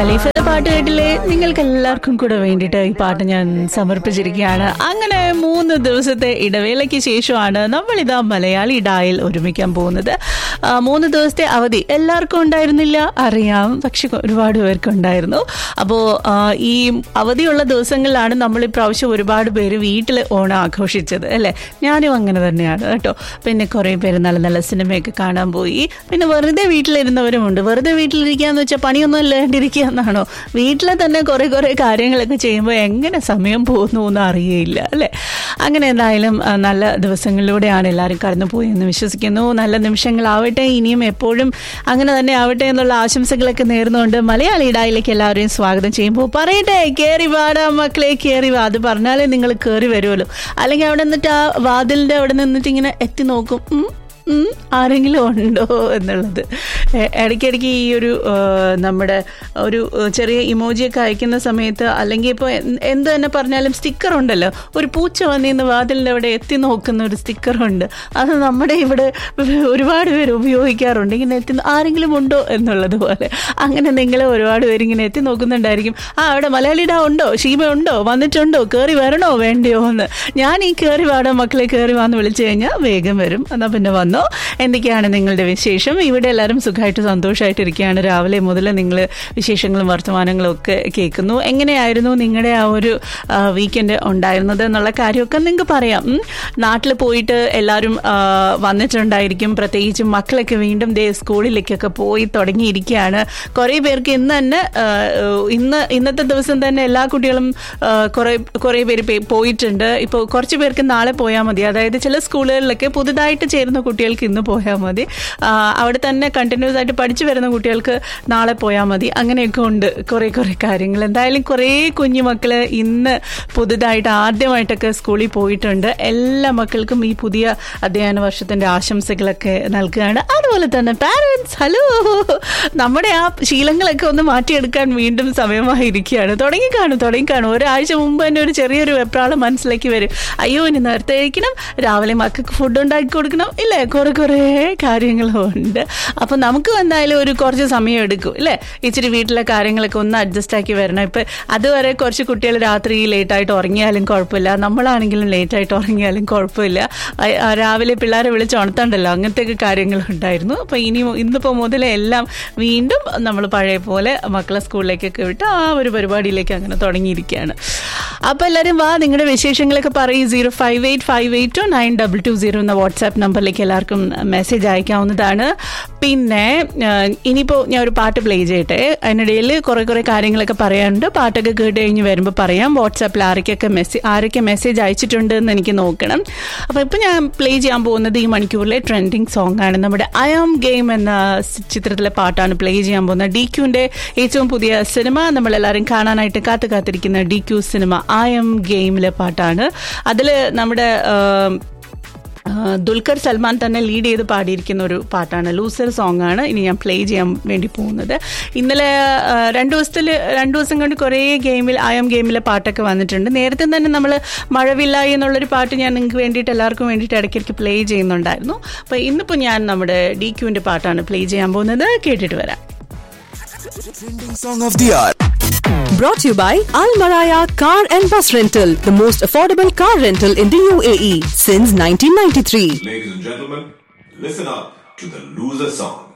ഖലീഫയുടെ പാട്ട് കേട്ടില്ലേ നിങ്ങൾക്ക് എല്ലാവർക്കും കൂടെ വേണ്ടിയിട്ട് ഈ പാട്ട് ഞാൻ സമർപ്പിച്ചിരിക്കുകയാണ് അങ്ങനെ മൂന്ന് ദിവസത്തെ ഇടവേളയ്ക്ക് ശേഷമാണ് നമ്മളിതാ മലയാളി ഡായിൽ ഒരുമിക്കാൻ പോകുന്നത് ആ, മൂന്ന് ദിവസത്തെ അവധി എല്ലാവർക്കും ഉണ്ടായിരുന്നില്ല അറിയാം പക്ഷെ ഒരുപാട് പേർക്ക് ഉണ്ടായിരുന്നു അപ്പോൾ ഈ അവധിയുള്ള ദിവസങ്ങളിലാണ് നമ്മൾ ഇപ്രാവശ്യം ഒരുപാട് പേര് വീട്ടിൽ ഓണം ആഘോഷിച്ചത് അല്ലേ ഞാനും അങ്ങനെ തന്നെയാണ് കേട്ടോ പിന്നെ കുറേ പേര് നല്ല നല്ല സിനിമയൊക്കെ കാണാൻ പോയി പിന്നെ വെറുതെ വീട്ടിലിരുന്നവരുമുണ്ട് വെറുതെ വീട്ടിലിരിക്കാന്ന് വെച്ചാൽ പണിയൊന്നും ഇല്ലാണ്ടിരിക്കുക എന്നാണോ വീട്ടിലെ തന്നെ കുറേ കുറേ കാര്യങ്ങളൊക്കെ ചെയ്യുമ്പോൾ എങ്ങനെ സമയം പോകുന്നു എന്ന് അറിയയില്ല അല്ലേ അങ്ങനെ എന്തായാലും ആ, നല്ല ദിവസങ്ങളിലൂടെയാണ് എല്ലാവരും കടന്നു പോയി എന്ന് വിശ്വസിക്കുന്നു നല്ല നിമിഷങ്ങളാവട്ടെ ഇനിയും എപ്പോഴും അങ്ങനെ തന്നെ ആവട്ടെ എന്നുള്ള ആശംസകളൊക്കെ നേർന്നുകൊണ്ട് മലയാളി ഇടായിലേക്ക് എല്ലാവരെയും സ്വാഗതം ചെയ്യുമ്പോൾ പറയട്ടെ കയറി വാടാ മക്കളെ കയറി വാ അത് പറഞ്ഞാലേ നിങ്ങൾ കയറി വരുമല്ലോ അല്ലെങ്കിൽ അവിടെ നിന്നിട്ട് ആ വാതിലിൻ്റെ അവിടെ നിന്നിട്ട് ഇങ്ങനെ എത്തി നോക്കും ഉം, ഉം, ആരെങ്കിലും ഉണ്ടോ എന്നുള്ളത് എ- ഇടയ്ക്കിടയ്ക്ക് ഈ ഒരു ആ, നമ്മുടെ ഒരു ആ, ചെറിയ ഇമോജിയൊക്കെ അയക്കുന്ന സമയത്ത് അല്ലെങ്കിൽ ഇപ്പോൾ എന്ത് തന്നെ പറഞ്ഞാലും സ്റ്റിക്കർ ഉണ്ടല്ലോ ഒരു പൂച്ച വന്നിന്ന് വാതിലിൻ്റെ അവിടെ എത്തി നോക്കുന്ന ഒരു സ്റ്റിക്കറുണ്ട് അത് നമ്മുടെ ഇവിടെ ഒരുപാട് പേര് ഉപയോഗിക്കാറുണ്ട് ഇങ്ങനെ എത്തി ആരെങ്കിലും ഉണ്ടോ എന്നുള്ളത് പോലെ അങ്ങനെ നിങ്ങൾ ഒരുപാട് പേര് ഇങ്ങനെ എത്തി നോക്കുന്നുണ്ടായിരിക്കും ആ അവിടെ മലയാളിയുടെ ഉണ്ടോ ഷീമ ഉണ്ടോ വന്നിട്ടുണ്ടോ കയറി വരണോ വേണ്ടയോ എന്ന് ഞാൻ ഈ കയറി വാടാ മക്കളെ കയറി വാന്ന് വിളിച്ചു കഴിഞ്ഞാൽ വേഗം വരും എന്നാൽ പിന്നെ വന്നോ എന്തൊക്കെയാണ് നിങ്ങളുടെ വിശേഷം ഇവിടെ എല്ലാവരും സുഖമായിട്ട് സന്തോഷമായിട്ട് ഇരിക്കുകയാണ് രാവിലെ മുതൽ നിങ്ങൾ വിശേഷങ്ങളും വർത്തമാനങ്ങളും ഒക്കെ കേൾക്കുന്നു എങ്ങനെയായിരുന്നു നിങ്ങളുടെ ആ ഒരു വീക്കെൻഡ് ഉണ്ടായിരുന്നത് എന്നുള്ള കാര്യമൊക്കെ നിങ്ങൾക്ക് പറയാം നാട്ടിൽ പോയിട്ട് എല്ലാവരും ആ, വന്നിട്ടുണ്ടായിരിക്കും പ്രത്യേകിച്ചും മക്കളൊക്കെ വീണ്ടും ദേ സ്കൂളിലേക്കൊക്കെ പോയി തുടങ്ങിയിരിക്കുകയാണ് കുറേ പേർക്ക് ഇന്ന് തന്നെ ആ, ഇന്ന് ഇന്നത്തെ ദിവസം തന്നെ എല്ലാ കുട്ടികളും ആ, കുറേ കുറേ പേര് പേ- പോയിട്ടുണ്ട് ഇപ്പോൾ കുറച്ച് പേർക്ക് നാളെ പോയാൽ മതി അതായത് ചില സ്കൂളുകളിലൊക്കെ പുതുതായിട്ട് ചേരുന്ന കുട്ടികൾക്ക് ഇന്ന് പോയാൽ മതി ആ, അവിടെ തന്നെ കണ്ടിന്യൂസ് ആയിട്ട് പഠിച്ചു വരുന്ന കുട്ടികൾക്ക് നാളെ പോയാൽ മതി അങ്ങനെയൊക്കെ ഉണ്ട് കുറേ കുറേ കാര്യങ്ങൾ എന്തായാലും കുറേ കുഞ്ഞു മക്കള് ഇന്ന് പുതുതായിട്ട് ആദ്യമായിട്ടൊക്കെ സ്കൂളിൽ പോയിട്ടുണ്ട് എല്ലാ മക്കൾക്കും ഈ പുതിയ അധ്യയന വർഷത്തിന്റെ ആശംസകളൊക്കെ നൽകുകയാണ് അതുപോലെ തന്നെ പാരൻസ് ഹലോ നമ്മുടെ ആ ശീലങ്ങളൊക്കെ ഒന്ന് മാറ്റിയെടുക്കാൻ വീണ്ടും സമയമായിരിക്കുകയാണ് തുടങ്ങി കാണും തുടങ്ങി കാണും ഒരാഴ്ച മുമ്പ് തന്നെ ഒരു ചെറിയൊരു വെപ്രാളം മനസ്സിലേക്ക് വരും അയ്യോ ഇനി നേരത്തെ കഴിക്കണം രാവിലെ മക്കൾക്ക് ഫുഡ് ഉണ്ടാക്കി കൊടുക്കണം ഇല്ലേ കുറെ കുറേ കാര്യങ്ങളുണ്ട് അപ്പം നമുക്ക് എന്തായാലും ഒരു കുറച്ച് സമയം എടുക്കും ഇല്ലേ ഇച്ചിരി വീട്ടിലെ കാര്യങ്ങളൊക്കെ ഒന്ന് അഡ്ജസ്റ്റ് ആക്കി വരണം ഇപ്പം അതുവരെ കുറച്ച് കുട്ടികൾ രാത്രി ലേറ്റായിട്ട് ഉറങ്ങിയാലും കുഴപ്പമില്ല നമ്മളാണെങ്കിലും ലേറ്റായിട്ട് ഉറങ്ങിയാലും കുഴപ്പമില്ല അ- ആ രാവിലെ പിള്ളേരെ വിളിച്ച് ഉണർത്തണ്ടല്ലോ അങ്ങനത്തെയൊക്കെ കാര്യങ്ങളുണ്ടായിരുന്നു അപ്പം ഇനി ഇന്നിപ്പോൾ മുതലേ എല്ലാം വീണ്ടും നമ്മൾ പഴയ പോലെ മക്കളെ സ്കൂളിലേക്കൊക്കെ വിട്ട് ആ ഒരു പരിപാടിയിലേക്ക് അങ്ങനെ തുടങ്ങിയിരിക്കുകയാണ് അപ്പോൾ എല്ലാവരും വാ നിങ്ങളുടെ വിശേഷങ്ങളൊക്കെ പറയും zero five eight five eight two nine double two zero എന്ന വാട്സാപ്പ് നമ്പറിലേക്ക് എല്ലാവർക്കും മെസ്സേജ് അയക്കാവുന്നതാണ് പിന്നെ ആഹ്, ഇനിയിപ്പോൾ ഞാൻ ഒരു പാട്ട് പ്ലേ ചെയ്യട്ടെ അതിനിടയിൽ കുറേ കുറേ കാര്യങ്ങളൊക്കെ പറയാനുണ്ട് പാട്ടൊക്കെ കേട്ട് കഴിഞ്ഞ് വരുമ്പോൾ പറയാം വാട്സാപ്പിൽ ആരൊക്കെയൊക്കെ മെസ്സേജ് ആരൊക്കെ മെസ്സേജ് അയച്ചിട്ടുണ്ട് എന്ന് എനിക്ക് നോക്കണം അപ്പോൾ ഇപ്പോൾ ഞാൻ പ്ലേ ചെയ്യാൻ പോകുന്നത് ഈ മണിക്കൂറിലെ ട്രെൻഡിങ് സോങ് ആണ് നമ്മുടെ ഐ ആം ഗെയിം എന്ന സ് ചിത്രത്തിലെ പാട്ടാണ് പ്ലേ ചെയ്യാൻ പോകുന്നത് ഡി ക്യൂൻ്റെ ഏറ്റവും പുതിയ സിനിമ നമ്മളെല്ലാവരും കാണാനായിട്ട് കാത്തു കാത്തിരിക്കുന്ന D Q cinema I M ഗെയിമിലെ പാട്ടാണ് അതിൽ നമ്മുടെ ആഹ്, ആ, ദുൽഖർ സൽമാൻ തന്നെ ലീഡ് ചെയ്ത് പാടിയിരിക്കുന്ന ഒരു പാട്ടാണ് ലൂസർ സോങ് ആണ് ഇനി ഞാൻ പ്ലേ ചെയ്യാൻ വേണ്ടി പോകുന്നത് ഇന്നലെ ആ, രണ്ട് ദിവസത്തിൽ രണ്ട് ദിവസം കൊണ്ട് കുറേ ഗെയിമിൽ ഐ എം ഗെയിമിലെ പാട്ടൊക്കെ വന്നിട്ടുണ്ട് നേരത്തെ തന്നെ നമ്മൾ മഴവില്ലായി എന്നുള്ളൊരു പാട്ട് ഞാൻ നിങ്ങൾക്ക് വേണ്ടിയിട്ട് എല്ലാവർക്കും വേണ്ടിയിട്ട് ഇടയ്ക്കിടയ്ക്ക് പ്ലേ ചെയ്യുന്നുണ്ടായിരുന്നു അപ്പോൾ ഇന്നിപ്പോൾ ഞാൻ നമ്മുടെ ഡി ക്യൂവിൻ്റെ പാട്ടാണ് പ്ലേ ചെയ്യാൻ പോകുന്നത് കേട്ടിട്ട് വരാം Trending song of the hour. Brought to you by Al Maraya Car and Bus Rental, the most affordable car rental in the UAE since 1993. Ladies and gentlemen, listen up to the loser song.